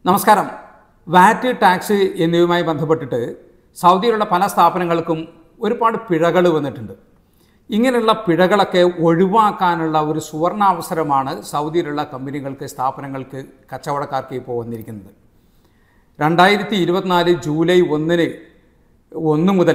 നമസ്കാരം വാറ്റ് ടാക്സ് എന്നിവയുമായി ബന്ധപ്പെട്ടിട്ട് സൗദിയിലുള്ള പല സ്ഥാപനങ്ങൾക്കും ഒരുപാട് പിഴകൾ വന്നിട്ടുണ്ട് ഇങ്ങനെയുള്ള പിഴകളൊക്കെ ഒഴിവാക്കാനുള്ള ഒരു സുവർണാവസരമാണ് സൗദിയിലുള്ള കമ്പനികൾക്ക് സ്ഥാപനങ്ങൾക്ക് കച്ചവടക്കാർക്ക് ഇപ്പോൾ വന്നിരിക്കുന്നത് രണ്ടായിരത്തി ഇരുപത്തിനാല് ജൂലൈ ഒന്നിന് ഒന്ന് മുതൽ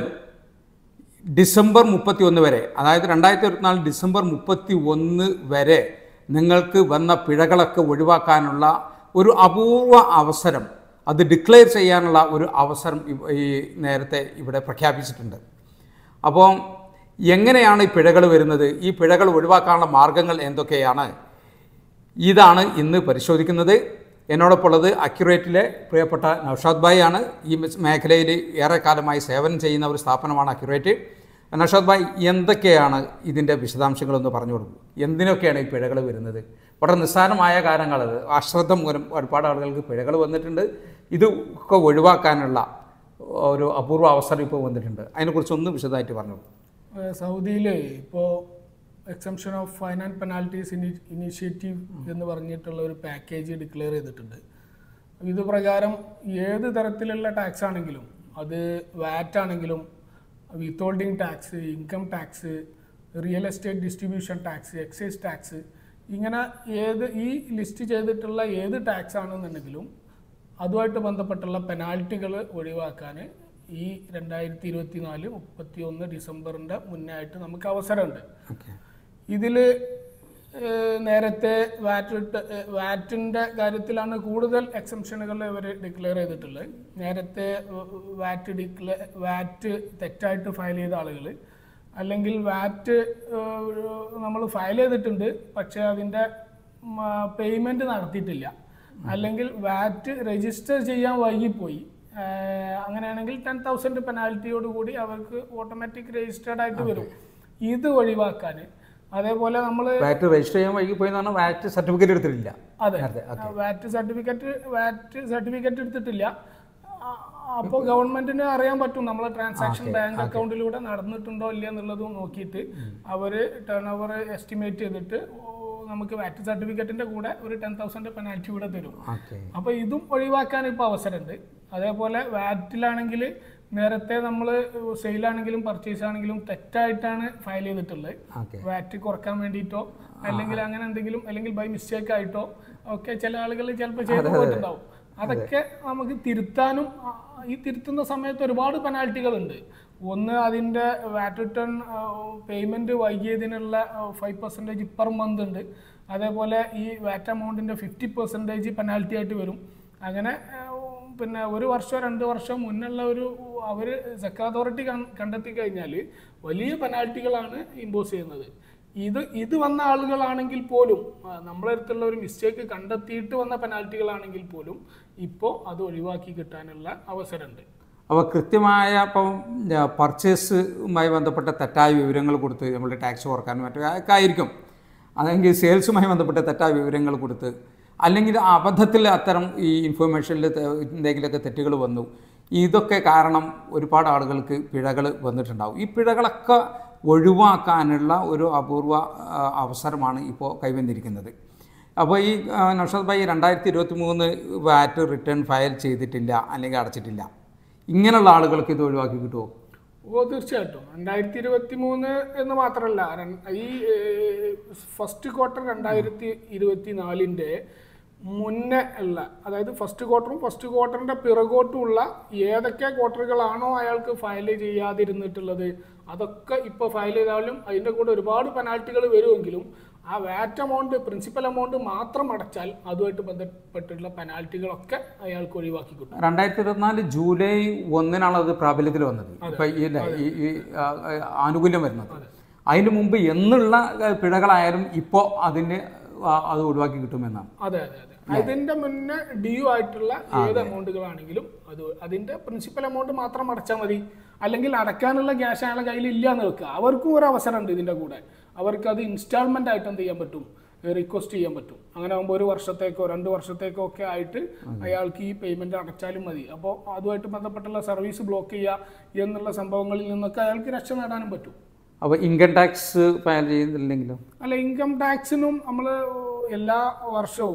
ഡിസംബർ മുപ്പത്തി ഒന്ന് വരെ അതായത് രണ്ടായിരത്തി ഇരുപത്തിനാല് ഡിസംബർ മുപ്പത്തി ഒന്ന് വരെ നിങ്ങൾക്ക് വന്ന പിഴകളൊക്കെ ഒഴിവാക്കാനുള്ള ഒരു അപൂർവ അവസരം അത് ഡിക്ലെയർ ചെയ്യാനുള്ള ഒരു അവസരം ഇവ- ഈ നേരത്തെ ഇവിടെ പ്രഖ്യാപിച്ചിട്ടുണ്ട് അപ്പോൾ എങ്ങനെയാണ് ഈ പിഴകൾ വരുന്നത് ഈ പിഴകൾ ഒഴിവാക്കാനുള്ള മാർഗങ്ങൾ എന്തൊക്കെയാണ് ഇതാണ് ഇന്ന് പരിശോധിക്കുന്നത് എന്നോടൊപ്പം ഉള്ളത് അക്യുറേറ്റിലെ പ്രിയപ്പെട്ട നൌഷാദ് ഭായ് ആണ് ഈ മേഖലയിൽ ഏറെക്കാലമായി സേവനം ചെയ്യുന്ന ഒരു സ്ഥാപനമാണ് അക്യുറേറ്റ് നൌഷാദ് ഭായ് എന്തൊക്കെയാണ് ഇതിൻ്റെ വിശദാംശങ്ങളൊന്ന് പറഞ്ഞു കൊടുക്കും എന്തിനൊക്കെയാണ് ഈ പിഴകൾ വരുന്നത് വളരെ നിസ്സാരമായ കാര്യങ്ങൾ അശ്രദ്ധ മൂലം ഒരുപാട് ആളുകൾക്ക് പിഴകൾ വന്നിട്ടുണ്ട് ഇത് ഒക്കെ ഒഴിവാക്കാനുള്ള ഒരു അപൂർവ അവസരം ഇപ്പോൾ വന്നിട്ടുണ്ട് അതിനെക്കുറിച്ചൊന്ന് വിശദമായിട്ട് പറഞ്ഞു ഏഹ് സൗദിയിലെ ഇപ്പോൾ exemption of fine and penalties initiative എന്ന് പറഞ്ഞിട്ടുള്ള ഒരു പാക്കേജ് ഡിക്ലെയർ ചെയ്തിട്ടുണ്ട് ഇത് പ്രകാരം ഏത് തരത്തിലുള്ള ടാക്സ് ആണെങ്കിലും അത് വാറ്റ് ആണെങ്കിലും withholding tax income tax real estate distribution tax excise tax ഇങ്ങനെ ഏത് ഈ ലിസ്റ്റ് ചെയ്തിട്ടുള്ള ഏത് ടാക്സ് ആണെന്നുണ്ടെങ്കിലും അതുമായിട്ട് ബന്ധപ്പെട്ടുള്ള പെനാൽറ്റികൾ ഒഴിവാക്കാൻ ഈ രണ്ടായിരത്തി ഇരുപത്തി നാല് മുപ്പത്തി ഒന്ന് ഡിസംബറിൻ്റെ മുന്നേ ആയിട്ട് നമുക്ക് അവസരമുണ്ട് ഓക്കെ ഇതിൽ നേരത്തെ വാറ്റ് വാറ്റിൻ്റെ കാര്യത്തിലാണ് കൂടുതൽ എക്സംഷനുകൾ ഇവർ ഡിക്ലെയർ ചെയ്തിട്ടുള്ളത് നേരത്തെ വാറ്റ് ഡിക്ലെയർ വാറ്റ് തെറ്റായിട്ട് ഫയൽ ചെയ്ത ആളുകൾ അല്ലെങ്കിൽ വാറ്റ് നമ്മൾ ഫയൽ ചെയ്തിട്ടുണ്ട് പക്ഷേ അതിൻ്റെ പേയ്മെൻറ്റ് നടത്തിയിട്ടില്ല അല്ലെങ്കിൽ വാറ്റ് രജിസ്റ്റർ ചെയ്യാൻ വൈകിപ്പോയി ആഹ് അങ്ങനെയാണെങ്കിൽ ടെൻ തൗസൻഡ് പെനാൽറ്റിയോട് കൂടി അവർക്ക് ഓട്ടോമാറ്റിക് രജിസ്റ്റേർഡ് ആയിട്ട് വരും ഇത് ഒഴിവാക്കാൻ അതേപോലെ നമ്മൾ വാറ്റ് രജിസ്റ്റർ ചെയ്യാൻ വൈകി പോയി എന്ന് പറഞ്ഞാൽ വാറ്റ് സർട്ടിഫിക്കറ്റ് എടുത്തിട്ടില്ല അതെ നേരത്തെ okay VAT certificate VAT certificate എടുത്തിട്ടില്ല അപ്പോൾ ഗവൺമെന്റിന് അറിയാൻ പറ്റും നമ്മളെ ട്രാൻസാക്ഷൻ ബാങ്ക് അക്കൗണ്ടിലൂടെ നടന്നിട്ടുണ്ടോ ഇല്ല എന്നുള്ളതും നോക്കിയിട്ട് അവർ ടേൺ ഓവർ എസ്റ്റിമേറ്റ് ചെയ്തിട്ട് ഓ, നമുക്ക് വാറ്റ് സർട്ടിഫിക്കറ്റിന്റെ കൂടെ ഒരു ടെൻ തൗസൻഡ് പെനാൽറ്റി കൂടെ തരും ഓക്കെ അപ്പോൾ ഇതും ഒഴിവാക്കാൻ ഇപ്പോൾ അവസരമുണ്ട് അതേപോലെ വാറ്റിലാണെങ്കിൽ നേരത്തെ നമ്മൾ സെയിലാണെങ്കിലും പർച്ചേസ് ആണെങ്കിലും തെറ്റായിട്ടാണ് ഫയൽ ചെയ്തിട്ടുള്ളത് ഓക്കെ വാറ്റ് കുറക്കാൻ വേണ്ടിയിട്ടോ അല്ലെങ്കിൽ അങ്ങനെ എന്തെങ്കിലും അല്ലെങ്കിൽ ബൈ മിസ്റ്റേക്ക് ആയിട്ടോ ഒക്കെ ചില ആളുകൾ ചിലപ്പോൾ ചെയ്തു പോയിട്ടുണ്ടാവും അതൊക്കെ നമുക്ക് തിരുത്താനും ആ, ഈ തിരുത്തുന്ന സമയത്ത് ഒരുപാട് പെനാൽറ്റികളുണ്ട് ഒന്ന് അതിൻ്റെ വാറ്റ് റിട്ടേൺ പേയ്മെൻറ്റ് വൈകിയതിനുള്ള ഫൈവ് പെർസെൻറ്റേജ് പെർ മന്ത് ഉണ്ട് അതേപോലെ ഈ വാറ്റ് എമൗണ്ടിൻ്റെ ഫിഫ്റ്റി പെർസെൻറ്റേജ് പെനാൽറ്റി ആയിട്ട് വരും അങ്ങനെ ആ, പിന്നെ ഒരു വർഷം രണ്ട് വർഷം മുന്നുള്ള ഒരു അവർ സെക്ക അതോറിറ്റി കണ്ടെത്തി കഴിഞ്ഞാൽ വലിയ പെനാൽറ്റികളാണ് ഇമ്പോസ് ചെയ്യുന്നത് ഇത് ഇത് വന്ന ആളുകളാണെങ്കിൽ പോലും ആ, നമ്മളെ അടുത്തുള്ള ഒരു മിസ്റ്റേക്ക് കണ്ടെത്തിയിട്ട് വന്ന പെനാൽറ്റികളാണെങ്കിൽ പോലും ഇപ്പോൾ അത് ഒഴിവാക്കി കിട്ടാനുള്ള അവസരമുണ്ട് അപ്പോൾ കൃത്യമായ ഇപ്പം പർച്ചേസുമായി ബന്ധപ്പെട്ട തെറ്റായ വിവരങ്ങൾ കൊടുത്ത് നമ്മൾ ടാക്സ് കുറക്കാനും മറ്റും ഒക്കെ ആയിരിക്കും അല്ലെങ്കിൽ സെയിൽസുമായി ബന്ധപ്പെട്ട തെറ്റായ വിവരങ്ങൾ കൊടുത്ത് അല്ലെങ്കിൽ അബദ്ധത്തിൽ അത്തരം ഈ ഇൻഫർമേഷനിൽ എന്തെങ്കിലുമൊക്കെ തെറ്റുകൾ വന്നു ഇതൊക്കെ കാരണം ഒരുപാട് ആളുകൾക്ക് പിഴകൾ വന്നിട്ടുണ്ടാവും ഈ പിഴകളൊക്കെ ഒഴിവാക്കാനുള്ള ഒരു അപൂർവ ആ, അവസരമാണ് ഇപ്പോൾ കൈവന്നിരിക്കുന്നത് അപ്പോൾ ഈ ആ, നൗഷാദ് ഭായി രണ്ടായിരത്തി ഇരുപത്തി മൂന്ന് വാറ്റ് റിട്ടേൺ ഫയൽ ചെയ്തിട്ടില്ല അല്ലെങ്കിൽ അടച്ചിട്ടില്ല ഇങ്ങനെയുള്ള ആളുകൾക്ക് ഇത് ഒഴിവാക്കി കിട്ടുമോ ഓ തീർച്ചയായിട്ടും രണ്ടായിരത്തി ഇരുപത്തി മൂന്ന് എന്ന് മാത്രമല്ല രൺ- ഈ ഫസ്റ്റ് ക്വാർട്ടർ രണ്ടായിരത്തി ഇരുപത്തി നാലിൻ്റെ മുന്നേ ഉള്ള അതായത് ഫസ്റ്റ് ക്വാർട്ടറും ഫസ്റ്റ് ക്വാർട്ടറിൻ്റെ പിറകോട്ടുമുള്ള ഏതൊക്കെ ക്വാർട്ടറുകളാണോ അയാൾക്ക് ഫയൽ ചെയ്യാതിരുന്നിട്ടുള്ളത് അതൊക്കെ ഇപ്പോൾ ഫയൽ ചെയ്താലും അതിൻ്റെ കൂടെ ഒരുപാട് പെനാൽറ്റികൾ വരുമെങ്കിലും ആ വാറ്റ് എമൗണ്ട് പ്രിൻസിപ്പൽ എമൗണ്ട് മാത്രം അടച്ചാൽ അതുമായിട്ട് ബന്ധപ്പെട്ടിട്ടുള്ള പെനാൽറ്റികളൊക്കെ അയാൾക്ക് ഒഴിവാക്കി കിട്ടും രണ്ടായിരത്തി ഇരുപത്തിനാല് ജൂലൈ ഒന്നിനാണ് അത് പ്രാബല്യത്തിൽ വന്നത് ഇപ്പം ഈ ഇല്ല, ഈ ഈ ആ, ആ, ആനുകൂല്യം വരുന്നത് അതിന് മുമ്പ് എന്നുള്ള ആ, പിഴകളായാലും ഇപ്പോൾ അതിന് ആ, അത് ഒഴിവാക്കി കിട്ടുമെന്നാണ് അതെ അതെ അതെ അതിന്റെ മുന്നേ ഡ്യൂ ആയിട്ടുള്ള ഏത് എമൗണ്ടുകളാണെങ്കിലും അത് അതിന്റെ പ്രിൻസിപ്പൽ എമൗണ്ട് മാത്രം അടച്ചാൽ മതി അല്ലെങ്കിൽ അടക്കാനുള്ള ക്യാഷ് അയാളെ കയ്യിൽ ഇല്ല എന്ന് വെക്കുക അവർക്കും ഒരു അവസരമുണ്ട് ഇതിന്റെ കൂടെ അവർക്ക് അത് ഇൻസ്റ്റാൾമെന്റ് ആയിട്ട് എന്ത് ചെയ്യാൻ പറ്റും റിക്വസ്റ്റ് ചെയ്യാൻ പറ്റും അങ്ങനെ ആകുമ്പോൾ ഒരു വർഷത്തേക്കോ രണ്ട് വർഷത്തേക്കോ ഒക്കെ ആയിട്ട് അയാൾക്ക് ഈ പേയ്മെന്റ് അടച്ചാലും മതി അപ്പോൾ അതുമായിട്ട് ബന്ധപ്പെട്ടുള്ള സർവീസ് ബ്ലോക്ക് ചെയ്യുക എന്നുള്ള സംഭവങ്ങളിൽ നിന്നൊക്കെ അയാൾക്ക് രക്ഷ നേടാനും പറ്റും അപ്പോൾ ഇൻകം ടാക്സ് ഫയൽ ചെയ്യുന്നില്ലെങ്കിലോ അല്ല ഇൻകം ടാക്സിനും നമ്മൾ എല്ലാ വർഷവും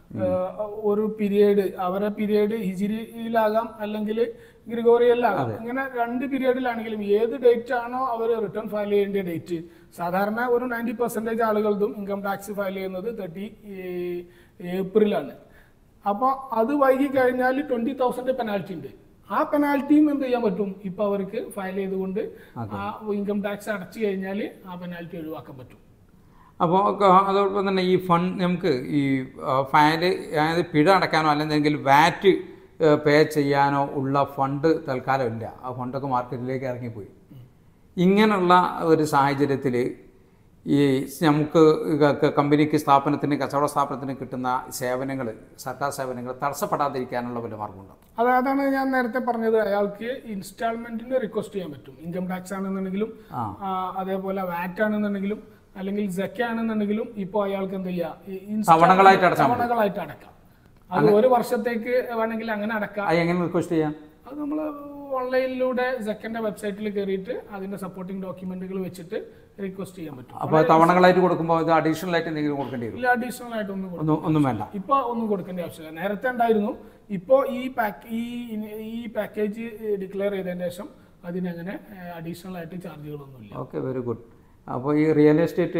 ഏഹ് ഒരു പീരിയഡ് അവരെ പീരിയഡ് ഹിജിരിയിലാകാം അല്ലെങ്കിൽ ഗ്രിഗോറിയലിലാകാം ഇങ്ങനെ രണ്ട് പീരിയഡിലാണെങ്കിലും ഏത് ഡേറ്റ് ആണോ അവർ റിട്ടേൺ ഫയൽ ചെയ്യേണ്ട ഡേറ്റ് സാധാരണ ഒരു നയൻറ്റി പെർസെൻറ്റേജ് ആളുകളതും ഇൻകം ടാക്സ് ഫയൽ ചെയ്യുന്നത് തേർട്ടി ഏപ്രിലാണ് അപ്പോൾ അത് വൈകി കഴിഞ്ഞാൽ ട്വൻറ്റി തൗസൻഡ് പെനാൽറ്റി ഉണ്ട് ആ പെനാൽറ്റിയും എന്ത് ചെയ്യാൻ പറ്റും ഇപ്പൊ അവർക്ക് ഫയൽ ചെയ്തുകൊണ്ട് ആ ഇൻകം ടാക്സ് അടച്ചു കഴിഞ്ഞാൽ ആ പെനാൽറ്റി ഒഴിവാക്കാൻ പറ്റും അപ്പോൾ അതോടൊപ്പം തന്നെ ഈ ഫണ്ട് നമുക്ക് ഈ ഫയല് അതായത് പിഴ അടയ്ക്കാനോ അല്ലെങ്കിൽ വാറ്റ് പേ ചെയ്യാനോ ഉള്ള ഫണ്ട് തൽക്കാലം ഇല്ല ആ ഫണ്ടൊക്കെ മാർക്കറ്റിലേക്ക് ഇറങ്ങിപ്പോയി ഇങ്ങനെയുള്ള ഒരു സാഹചര്യത്തിൽ ഈ നമുക്ക് ക- കമ്പനിക്ക് സ്ഥാപനത്തിന് കച്ചവട സ്ഥാപനത്തിന് കിട്ടുന്ന സേവനങ്ങൾ സർക്കാർ സേവനങ്ങൾ തടസ്സപ്പെടാതിരിക്കാനുള്ള വല്ല മാർഗമുണ്ടോ അത് അതാണ് ഞാൻ നേരത്തെ പറഞ്ഞത് അയാൾക്ക് ഇൻസ്റ്റാൾമെന്റിന് റിക്വസ്റ്റ് ചെയ്യാൻ പറ്റും ഇൻകം ടാക്സ് ആണെന്നുണ്ടെങ്കിലും ആ. ആ, അതേപോലെ വാറ്റ് ആണെന്നുണ്ടെങ്കിലും അല്ലെങ്കിൽ ജക്ക ആണെന്നുണ്ടെങ്കിലും ഇപ്പോൾ അയാൾക്ക് എന്ത് ചെയ്യാം ഈ installment- തവണകളായിട്ട് അടച്ചാൽ മതി. തവണകളായിട്ട് അടക്കാം അത് ഒരു വർഷത്തേക്ക് വേണമെങ്കിൽ അങ്ങനെ അടക്കാം അത് എങ്ങനെ റിക്വസ്റ്റ് ചെയ്യാം അത് നമ്മൾ ഓൺലൈനിലൂടെ സെക്കൻഡ് വെബ്സൈറ്റിൽ കയറിയിട്ട് അതിന്റെ സപ്പോർട്ടിംഗ് ഡോക്യുമെന്റുകൾ വെച്ചിട്ട് റിക്വസ്റ്റ് ചെയ്യാൻ പറ്റും അപ്പോൾ തവണകളായിട്ട് കൊടുക്കുമ്പോൾ ഇത് അഡീഷണൽ ആയിട്ട് എന്തെങ്കിലും കൊടുക്കേണ്ടി വരും ഇല്ല അഡീഷണൽ ആയിട്ടൊന്നും കൊടുക്കും ഒന്നും ഒന്നും വേണ്ട ഇപ്പൊ ഒന്നും കൊടുക്കേണ്ട ആവശ്യമില്ല നേരത്തെ ഉണ്ടായിരുന്നു ഇപ്പോ ഈ പാക്ക് ഈ ഈ പാക്കേജ് ഡിക്ലെയർ ചെയ്തതിന് ശേഷം അതിനങ്ങനെ അഡീഷണൽ ആയിട്ട് ചാർജുകളൊന്നുമില്ല ഓക്കെ വെരി ഗുഡ് അപ്പോൾ ഈ റിയൽ എസ്റ്റേറ്റ്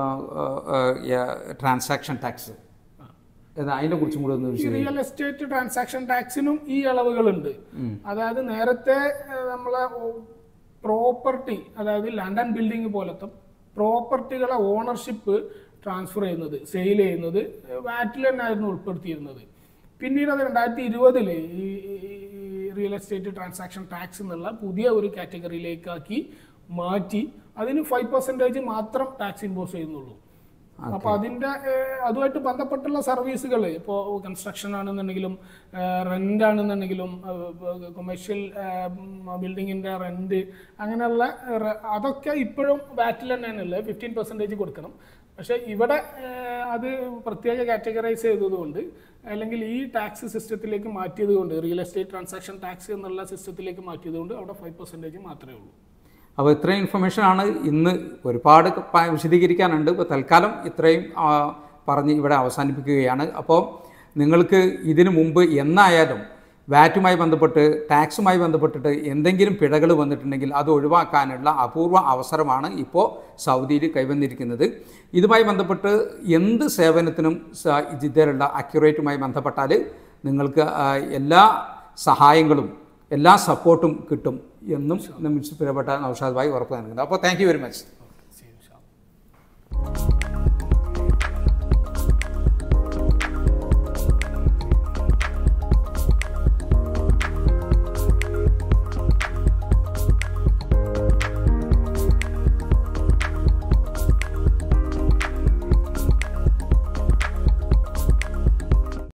ട്രാൻസാക്ഷൻ ടാക്സ് അതിനെ കുറിച്ചും കൂടെ ഒന്ന് ഈ വിശദീകരിക്കും റിയൽ എസ്റ്റേറ്റ് ട്രാൻസാക്ഷൻ ടാക്സിനും ഈ ഇളവുകളുണ്ട് അതായത് നേരത്തെ ഏഹ്, നമ്മളെ പ്രോപ്പർട്ടി അതായത് ലാൻഡ് ആൻഡ് ബിൽഡിംഗ് പോലത്തെ പ്രോപ്പർട്ടികളെ ഓണർഷിപ്പ് ട്രാൻസ്ഫർ ചെയ്യുന്നത് സെയിൽ ചെയ്യുന്നത് വാറ്റിൽ തന്നെയായിരുന്നു ഉൾപ്പെടുത്തിയിരുന്നത് പിന്നീട് അത് രണ്ടായിരത്തി ഇരുപതില് ഈ റിയൽ എസ്റ്റേറ്റ് ട്രാൻസാക്ഷൻ ടാക്സ് എന്നുള്ള പുതിയ ഒരു കാറ്റഗറിയിലേക്കാക്കി മാറ്റി അതിന് ഫൈവ് പെർസെൻറ്റേജ് മാത്രം ടാക്സ് ഇമ്പോസ് ചെയ്യുന്നുള്ളൂ അപ്പൊ അതിന്റെ ഏഹ്, അതുമായിട്ട് ബന്ധപ്പെട്ടുള്ള സർവീസുകൾ ഇപ്പോൾ കൺസ്ട്രക്ഷൻ ആണെന്നുണ്ടെങ്കിലും റെന്റ് ആണെന്നുണ്ടെങ്കിലും കൊമേഴ്ഷ്യൽ ബിൽഡിങ്ങിന്റെ റെന്റ് അങ്ങനെയുള്ള റെ- അതൊക്കെ ഇപ്പോഴും വാറ്റിൽ തന്നെയാണുള്ളത് ഫിഫ്റ്റീൻ പെർസെൻറ്റേജ് കൊടുക്കണം പക്ഷേ ഇവിടെ ഏഹ്, അത് പ്രത്യേക കാറ്റഗറൈസ് ചെയ്തതുകൊണ്ട് അല്ലെങ്കിൽ ഈ ടാക്സ് സിസ്റ്റത്തിലേക്ക് മാറ്റിയത് കൊണ്ട് റിയൽ എസ്റ്റേറ്റ് ട്രാൻസാക്ഷൻ ടാക്സ് എന്നുള്ള സിസ്റ്റത്തിലേക്ക് മാറ്റിയത് കൊണ്ട് അവിടെ ഫൈവ് പെർസെൻറ്റേജ് മാത്രമേ ഉള്ളൂ അപ്പോൾ ഇത്രയും ഇൻഫർമേഷനാണ് ഇന്ന് ഒരുപാട് പ- വിശദീകരിക്കാനുണ്ട് ഇപ്പോൾ തൽക്കാലം ഇത്രയും ആ, പറഞ്ഞ് ഇവിടെ അവസാനിപ്പിക്കുകയാണ് അപ്പോൾ നിങ്ങൾക്ക് ഇതിനു മുമ്പ് എന്നായാലും വാറ്റുമായി ബന്ധപ്പെട്ട് ടാക്സുമായി ബന്ധപ്പെട്ടിട്ട് എന്തെങ്കിലും പിഴകൾ വന്നിട്ടുണ്ടെങ്കിൽ അത് ഒഴിവാക്കാനുള്ള അപൂർവ അവസരമാണ് ഇപ്പോൾ സൗദിയിൽ കൈവന്നിരിക്കുന്നത് ഇതുമായി ബന്ധപ്പെട്ട് എന്ത് സേവനത്തിനും സ- ഇതേലുള്ള അക്യുറേറ്റുമായി ബന്ധപ്പെട്ടാൽ നിങ്ങൾക്ക് ആ, എല്ലാ സഹായങ്ങളും എല്ലാ സപ്പോർട്ടും കിട്ടും എന്നും നമ്മുടെ പ്രിയപ്പെട്ട നൗഷാദ് ഭായി ഉറപ്പ് നൽകുന്നത് അപ്പോൾ താങ്ക് യു വെരി മച്ച് ശരി, ശരി.